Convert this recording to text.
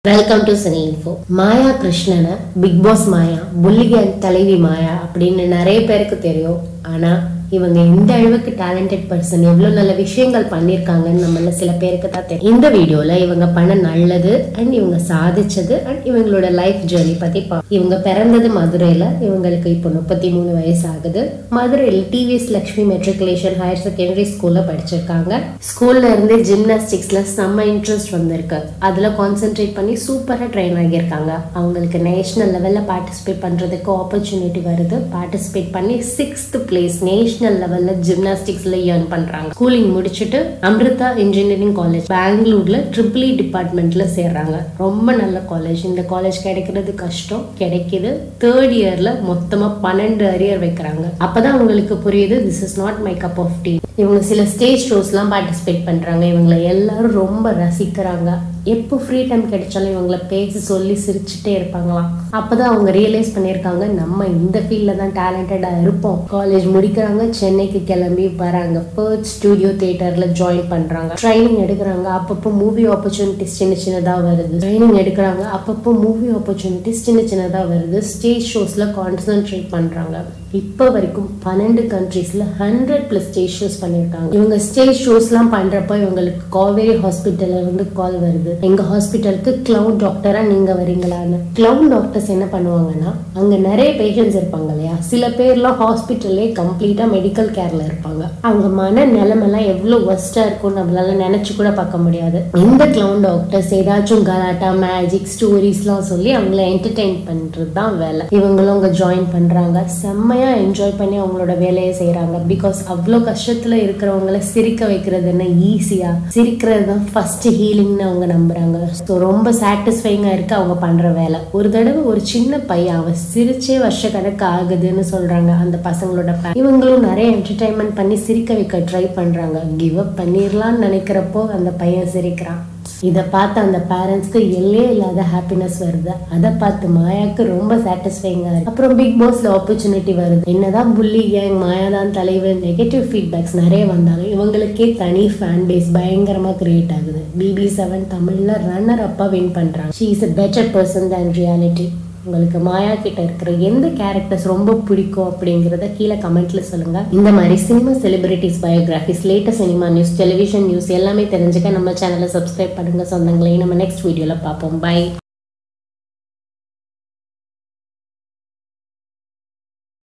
welcome to cine info Maya கிருஷ்ணனை Bigg pass மாயா புல்லிகன் தலைவி மாயா அப்படின்னு நிறைய பேருக்கு தெரியும் ஆனா இவங்க எந்த அளவுக்கு டேலண்டட் பர்சன் எவ்வளவு நல்ல விஷயங்கள் பண்ணியிருக்காங்கன்னு நம்மள சில பேருக்கு தான் தெரியும் இந்த வீடியோல இவங்க பண்ண நல்லது அண்ட் இவங்க சாதிச்சது அண்ட் இவங்களோட லைஃப் ஜேர்னி பத்தி பா இவங்க பிறந்தது மதுரையில இவங்களுக்கு இப்போ முப்பத்தி மூணு வயசு ஆகுது மதுரையில் TVS Lakshmi matriculation higher secondary ஸ்கூல்ல படிச்சிருக்காங்க ஸ்கூல்ல இருந்து ஜிம்னாஸ்டிக்ஸ்ல செம்ம இன்ட்ரெஸ்ட் வந்திருக்கு அதுல கான்சென்ட்ரேட் பண்ணி சூப்பரா ட்ரெயின் ஆகியிருக்காங்க அவங்களுக்கு நேஷனல் லெவல்ல பார்ட்டிசிபேட் பண்றதுக்கு ஆப்பர்ச்சுனிட்டி வருது பார்ட்டிசிபேட் பண்ணி சிக்ஸ்த் பிளேஸ் நேஷனல் லெவல்ல ஜிம்னாஸ்டிக்ஸ்ல ஏர்ன் பண்றாங்க ஸ்கூலிங் முடிச்சுட்டு அமிர்தா இன்ஜினியரிங் காலேஜ் பெங்களூர்ல ட்ரிபிள் இ டிபார்ட்மெண்ட்ல சேர்றாங்க ரொம்ப நல்ல காலேஜ் இந்த காலேஜ் கிடைக்கிறது கஷ்டம் கிடைக்குது தேர்ட் இயர்ல மொத்தமா பன்னெண்டு அரியர் வைக்கிறாங்க அப்பதான் அவங்களுக்கு புரியுது this is not my cup of tea இவங்க சில ஸ்டேஜ் ஷோஸ்லாம் பார்ட்டிசிபேட் பண்றாங்க இவங்களை எல்லாரும் ரொம்ப ரசிக்கிறாங்க எப்போ ஃப்ரீ டைம் கிடைச்சாலும் இவங்களை பேசி சொல்லி சிரிச்சுட்டே இருப்பாங்களாம் அப்பதான் அவங்க ரியலைஸ் பண்ணியிருக்காங்க நம்ம இந்த ஃபீல்டில் தான் டேலண்டடாக இருப்போம் காலேஜ் முடிக்கிறாங்க சென்னைக்கு கிளம்பி வராங்க பர்த் ஸ்டுடியோ தியேட்டரில் ஜாயின் பண்ணுறாங்க ட்ரைனிங் எடுக்கிறாங்க அப்பப்போ மூவி ஆப்பர்ச்சுனிட்டிஸ் சின்ன சின்னதாக வருது ட்ரைனிங் எடுக்கிறாங்க அப்பப்போ மூவி ஆப்பர்ச்சுனிட்டிஸ் சின்ன சின்னதாக வருது ஸ்டேஜ் ஷோஸில் கான்சென்ட்ரேட் பண்ணுறாங்க இப்போ வரைக்கும் பன்னெண்டு கண்ட்ரீஸில் ஹண்ட்ரட் ப்ளஸ் ஸ்டேஜ் ஷோஸ் பண்ணியிருக்காங்க இவங்க ஸ்டேஜ் ஷோஸ்லாம் பண்ணுறப்ப இவங்களுக்கு காவேரி ஹாஸ்பிட்டல்ல இருந்து கால் வருது எங்க ஹாஸ்பிட்டலுக்கு கிளவுட் டாக்டரா நீங்க வரீங்களான்னு கிளவுட் டாக்டர்ஸ் என்ன பண்ணுவாங்கன்னா அங்க நிறைய பேஷண்ட்ஸ் இருப்பாங்க இல்லையா சில பேர்லாம் ஹாஸ்பிட்டல்லே கம்ப்ளீட்டா மெடிக்கல் கேர்ல இருப்பாங்க அவங்க மன நிலைமெல்லாம் எவ்வளவு ஒஸ்டா இருக்கும் நம்மளால நினைச்சு கூட பார்க்க முடியாது இந்த கிளவுட் டாக்டர்ஸ் ஏதாச்சும் கலாட்டா மேஜிக் ஸ்டோரிஸ்லாம் சொல்லி அவங்கள என்டர்டெயின் பண்றது தான் வேலை இவங்களும் அங்க ஜாயின் பண்றாங்க செம்மையா என்ஜாய் பண்ணி அவங்களோட வேலையை செய்யறாங்க பிகாஸ் அவ்வளோ கஷ்டத்துல இருக்கிறவங்கள சிரிக்க வைக்கிறது என்ன ஈஸியா சிரிக்கிறது தான் ஃபர்ஸ்ட் ஹீலிங்னு அவங்க நம்புறாங்க ஸோ ரொம்ப சாட்டிஸ்ஃபைங்கா இருக்கு அவங்க பண்ற வேலை ஒரு தடவை ஒரு சின்ன பையன் அவன் சிரிச்சே வருஷ கணக்கு ஆகுதுன்னு சொல்றாங்க அந்த பசங்களோட pa- இவங்களும் நிறைய என்டர்டைன்மெண்ட் பண்ணி சிரிக்க வைக்க ட்ரை பண்றாங்க கிவ் அப் பண்ணிடலாம்னு நினைக்கிறப்போ அந்த பையன் சிரிக்கிறான் இதை பார்த்து அந்த பேரண்ட்ஸ்க்கு எல்லையே இல்லாத ஹாப்பினஸ் வருது அதை பார்த்து மாயாக்கு ரொம்ப சாட்டிஸ்ஃபைங்கா இருக்கு அப்புறம் பிக் பாஸ்ல ஆப்பர்ச்சுனிட்டி வருது என்னதான் புள்ளி கேங் மாயா தான் தலைவர் நெகட்டிவ் ஃபீட்பேக்ஸ் நிறைய வந்தாலும் இவங்களுக்கே தனி ஃபேன் பேஸ் பயங்கரமா கிரியேட் ஆகுது பிபி செவன் தமிழ்ல ரன்னர் அப்பா வின் பண்றாங்க she is a better person than reality உங்களுக்கு மாயா கிட்ட இருக்கிற எந்த கேரக்டர்ஸ் ரொம்ப பிடிக்கும் அப்படிங்கறத கீழே கமெண்ட்ல சொல்லுங்க இந்த மாதிரி cinema celebrities biographies latest cinema news television news எல்லாமே தெரிஞ்சுக்க நம்ம சேனலை சப்ஸ்கிரைப் பண்ணுங்க சொந்தங்களே நம்ம நெக்ஸ்ட் வீடியோல பார்ப்போம் பை